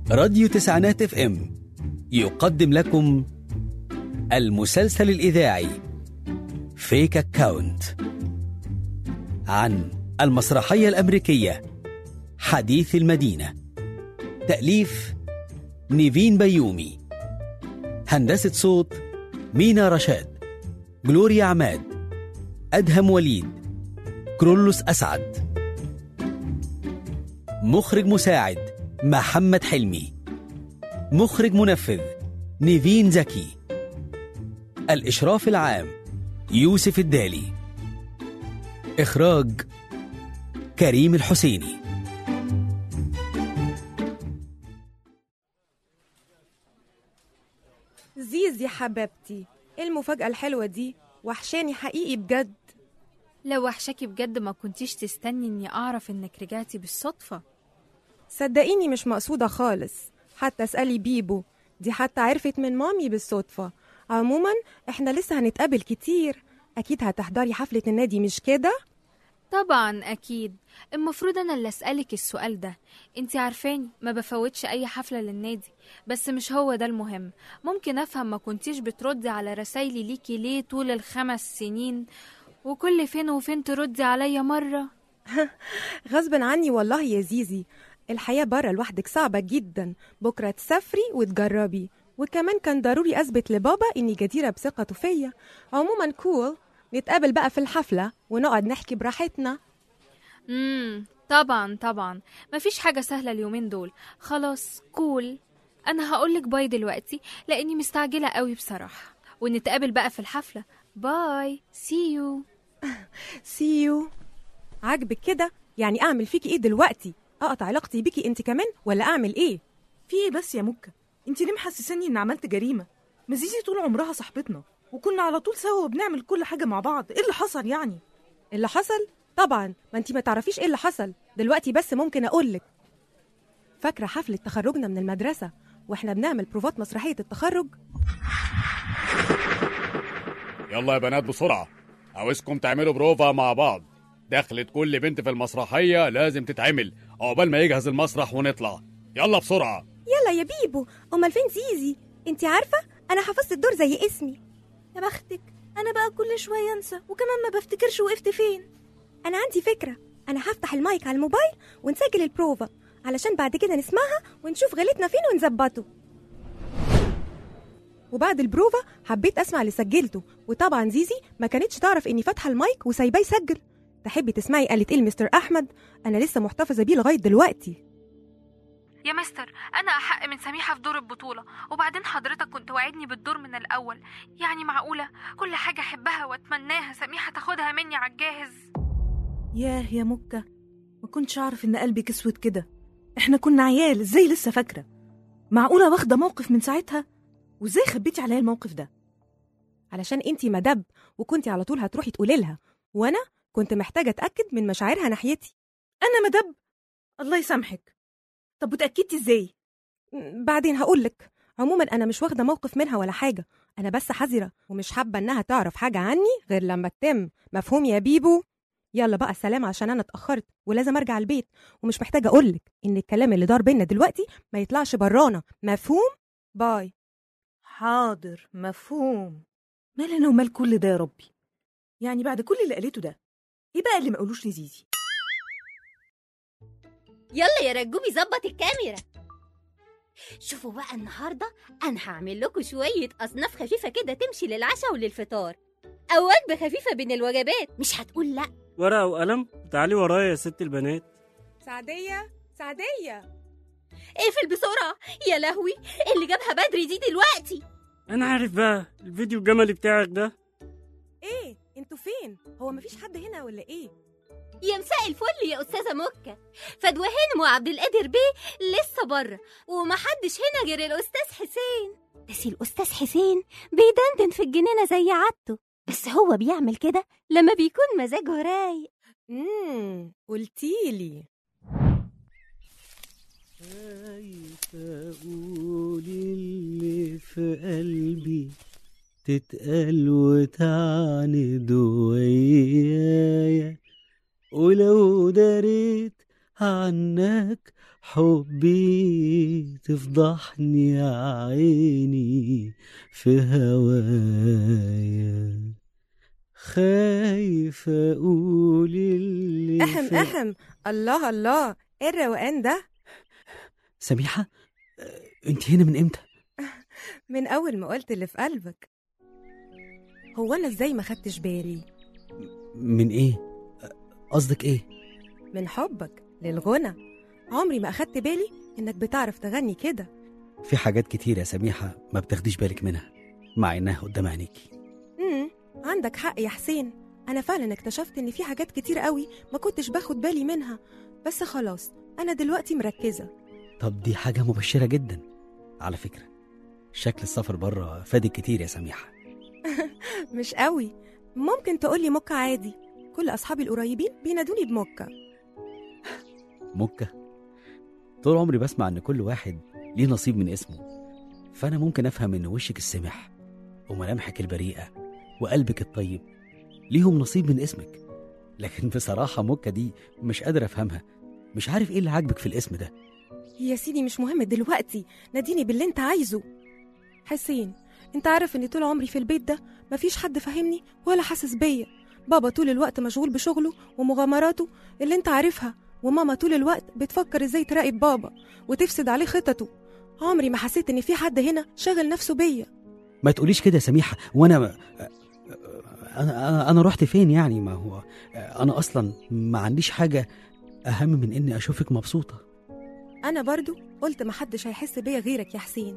راديو تسعينات اف ام يقدم لكم المسلسل الإذاعي فيك أكاونت عن المسرحية الأمريكية حديث المدينة تأليف نيفين بيومي هندسة صوت مينا رشاد جلوريا عماد أدهم وليد كرولوس أسعد مخرج مساعد محمد حلمي مخرج منفذ نيفين زكي الإشراف العام يوسف الدالي إخراج كريم الحسيني زيزي حبيبتي ايه المفاجأة الحلوة دي وحشاني حقيقي بجد لو وحشاكي بجد ما كنتيش تستني اني اعرف انك رجعتي بالصدفة صدقيني مش مقصودة خالص حتى اسألي بيبو دي حتى عرفت من مامي بالصدفة عموما احنا لسه هنتقابل كتير اكيد هتحضري حفلة النادي مش كده طبعا اكيد المفروض انا اللي اسالك السؤال ده انتي عارفاني ما بفوتش اي حفله للنادي بس مش هو ده المهم ممكن افهم ما كنتيش بتردي على رسايلي ليكي ليه طول الخمس سنين وكل فين وفين تردي عليا مره غصب عني والله يا زيزي الحياة برا لوحدك صعبة جدا بكرة تسافري وتجربي وكمان كان ضروري أثبت لبابا إني جديرة بثقته فيا عموما كول نتقابل بقى في الحفلة ونقعد نحكي براحتنا امم طبعا طبعا مفيش حاجه سهله اليومين دول خلاص كول انا هقولك باي دلوقتي لاني مستعجله قوي بصراحه ونتقابل بقى في الحفله باي سي يو سيو عاجبك كده يعني أعمل فيكي إيه دلوقتي أقطع علاقتي بيكي أنت كمان ولا أعمل إيه في ايه بس يا مكة انت ليه محسساني ان عملت جريمة مزيزي طول عمرها صاحبتنا وكنا على طول سوا وبنعمل كل حاجة مع بعض ايه اللي حصل يعني اللي حصل طبعا ما انت ما تعرفيش ايه اللي حصل دلوقتي بس ممكن اقولك فاكره حفله تخرجنا من المدرسه واحنا بنعمل بروفات مسرحيه التخرج يلا يا بنات بسرعة عاوزكم تعملوا بروفا مع بعض دخلة كل بنت في المسرحية لازم تتعمل عقبال ما يجهز المسرح ونطلع يلا بسرعة يلا يا بيبو امال فين زيزي انت عارفه انا حفظت الدور زي اسمي يا بختك انا بقى كل شويه انسى وكمان ما بفتكرش وقفت فين انا عندي فكره انا هفتح المايك على الموبايل ونسجل البروفا علشان بعد كده نسمعها ونشوف غلطنا فين ونظبطه وبعد البروفا حبيت اسمع اللي سجلته وطبعا زيزي ما كانتش تعرف اني فاتحه المايك وسايباه يسجل تحبي تسمعي قالت ايه لمستر احمد انا لسه محتفظه بيه لغايه دلوقتي يا مستر انا احق من سميحه في دور البطوله وبعدين حضرتك كنت وعدني بالدور من الاول يعني معقوله كل حاجه احبها واتمناها سميحه تاخدها مني على الجاهز ياه يا مكة ما كنتش اعرف ان قلبك اسود كده احنا كنا عيال ازاي لسه فاكرة معقولة واخدة موقف من ساعتها وازاي خبيتي عليا الموقف ده علشان انتي مدب وكنتي على طول هتروحي تقولي لها وانا كنت محتاجه اتاكد من مشاعرها ناحيتي انا مدب الله يسامحك طب وتأكدتي ازاي م- بعدين هقولك عموما انا مش واخده موقف منها ولا حاجه انا بس حذره ومش حابه انها تعرف حاجه عني غير لما تتم مفهوم يا بيبو يلا بقى سلام عشان انا اتاخرت ولازم ارجع البيت ومش محتاجه اقولك ان الكلام اللي دار بينا دلوقتي ما يطلعش برانا مفهوم باي حاضر مفهوم مال انا ومال كل ده يا ربي يعني بعد كل اللي قالته ده ايه بقى اللي ما قالوش لزيزي يلا يا رجوبي ظبط الكاميرا شوفوا بقى النهارده انا هعمل لكم شويه اصناف خفيفه كده تمشي للعشاء وللفطار او وجبه خفيفه بين الوجبات مش هتقول لا ورقة وقلم تعالي ورايا يا ست البنات سعديه سعديه اقفل بسرعه يا لهوي اللي جابها بدري دي دلوقتي أنا عارف بقى الفيديو الجملي بتاعك ده ايه انتوا فين هو مفيش حد هنا ولا ايه يا مساء الفل يا استاذه مكه فدوى هانم وعبد القادر بيه لسه بره ومحدش هنا غير الاستاذ حسين بس الاستاذ حسين بيدندن في الجنينه زي عادته بس هو بيعمل كده لما بيكون مزاجه رايق امم قلتيلي خايفة أقول اللي في قلبي تتقال وتعند ويايا ولو دريت عنك حبي تفضحني يا عيني في هوايا خايف اقول اللي احم في- احم الله الله ايه الروقان ده سميحة آه، انت هنا من امتى من اول ما قلت اللي في قلبك هو انا ازاي ما خدتش بالي من ايه آه، قصدك ايه من حبك للغنى عمري ما اخدت بالي انك بتعرف تغني كده في حاجات كتير يا سميحة ما بتاخديش بالك منها مع انها قدام عينيكي امم عندك حق يا حسين انا فعلا اكتشفت ان في حاجات كتير قوي ما كنتش باخد بالي منها بس خلاص انا دلوقتي مركزه طب دي حاجة مبشرة جدا على فكرة شكل السفر بره فادك كتير يا سميحة مش قوي ممكن تقولي مكة عادي كل اصحابي القريبين بينادوني بمكة مكة طول عمري بسمع ان كل واحد ليه نصيب من اسمه فانا ممكن افهم ان وشك السمح وملامحك البريئة وقلبك الطيب ليهم نصيب من اسمك لكن بصراحة مكة دي مش قادر افهمها مش عارف ايه اللي عاجبك في الاسم ده يا سيدي مش مهم دلوقتي ناديني باللي انت عايزه حسين انت عارف ان طول عمري في البيت ده مفيش حد فاهمني ولا حاسس بيا بابا طول الوقت مشغول بشغله ومغامراته اللي انت عارفها وماما طول الوقت بتفكر ازاي تراقب بابا وتفسد عليه خططه عمري ما حسيت ان في حد هنا شاغل نفسه بيا ما تقوليش كده يا سميحة وانا انا انا, أنا رحت فين يعني ما هو انا اصلا ما عنديش حاجة اهم من اني اشوفك مبسوطة انا برضو قلت محدش هيحس بيا غيرك يا حسين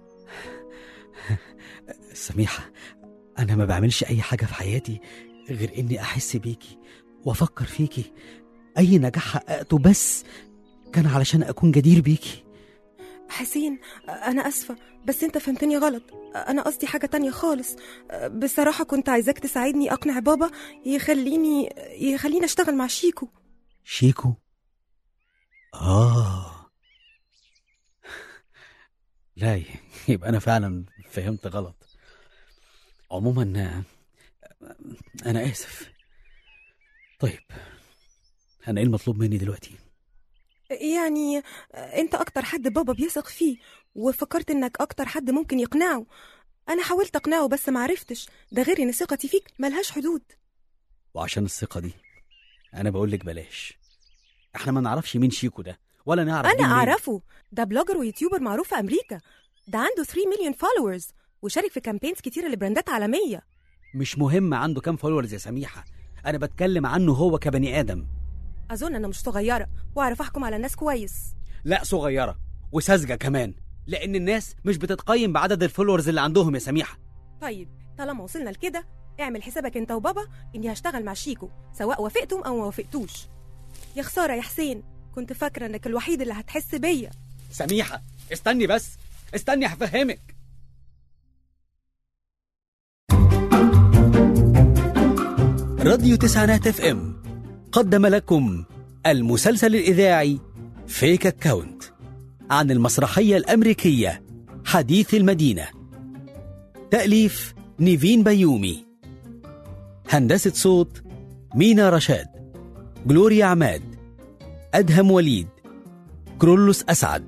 سميحة أنا ما بعملش أي حاجة في حياتي غير إني أحس بيكي وأفكر فيكي أي نجاح حققته بس كان علشان أكون جدير بيكي حسين انا اسفه بس انت فهمتني غلط انا قصدي حاجه تانية خالص بصراحه كنت عايزاك تساعدني اقنع بابا يخليني يخليني اشتغل مع شيكو شيكو آه لا يبقى أنا فعلا فهمت غلط عموما أنا آسف طيب أنا إيه المطلوب مني دلوقتي؟ يعني انت اكتر حد بابا بيثق فيه وفكرت انك اكتر حد ممكن يقنعه انا حاولت اقنعه بس معرفتش ده غير ان ثقتي فيك ملهاش حدود وعشان الثقة دي أنا بقول لك بلاش إحنا ما نعرفش مين شيكو ده ولا نعرف دي انا منين. اعرفه ده بلوجر ويوتيوبر معروف في امريكا ده عنده 3 مليون فولورز وشارك في كامبينز كتيره لبراندات عالميه مش مهم عنده كام فولورز يا سميحة أنا بتكلم عنه هو كبني آدم اظن انا مش صغيره واعرف احكم على الناس كويس لا صغيرة وساذجة كمان لأن الناس مش بتتقيم بعدد الفولورز اللي عندهم يا سميحة طيب طالما وصلنا لكده اعمل حسابك انت وبابا اني هشتغل مع شيكو سواء وافقتم او ما وافقتوش يا خساره يا حسين كنت فاكره انك الوحيد اللي هتحس بيا سميحة استني بس استني هفهمك راديو تسعينات اف ام قدم لكم المسلسل الإذاعي فيك أكاونت عن المسرحية الأمريكية حديث المدينة تأليف نيفين بيومي هندسة صوت مينا رشاد جلوريا عماد أدهم وليد كرولوس أسعد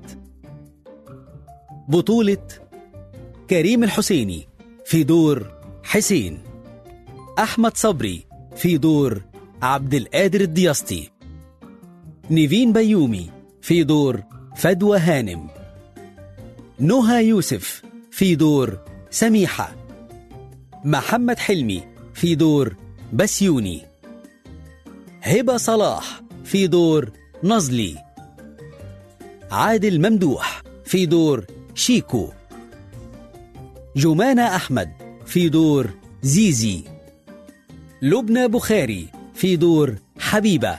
بطولة كريم الحسيني في دور حسين أحمد صبري في دور عبد القادر الدياسطي نيفين بيومي في دور فدوى هانم نهى يوسف في دور سميحة محمد حلمي في دور بسيوني هبة صلاح في دور نزلي عادل ممدوح في دور شيكو جمانة أحمد في دور زيزي لبنى بخاري في دور حبيبة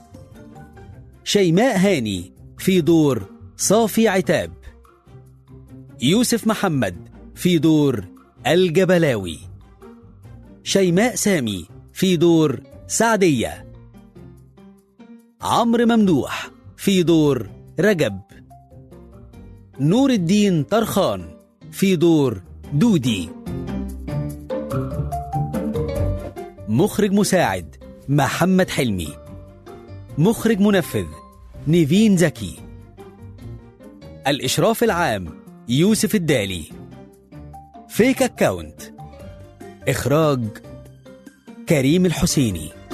شيماء هاني في دور صافي عتاب يوسف محمد في دور الجبلاوي شيماء سامي في دور سعدية عمرو ممدوح في دور رجب نور الدين طرخان في دور دودي مخرج مساعد محمد حلمي مخرج منفذ نيفين زكي الإشراف العام يوسف الدالي فيك أكاونت إخراج كريم الحسيني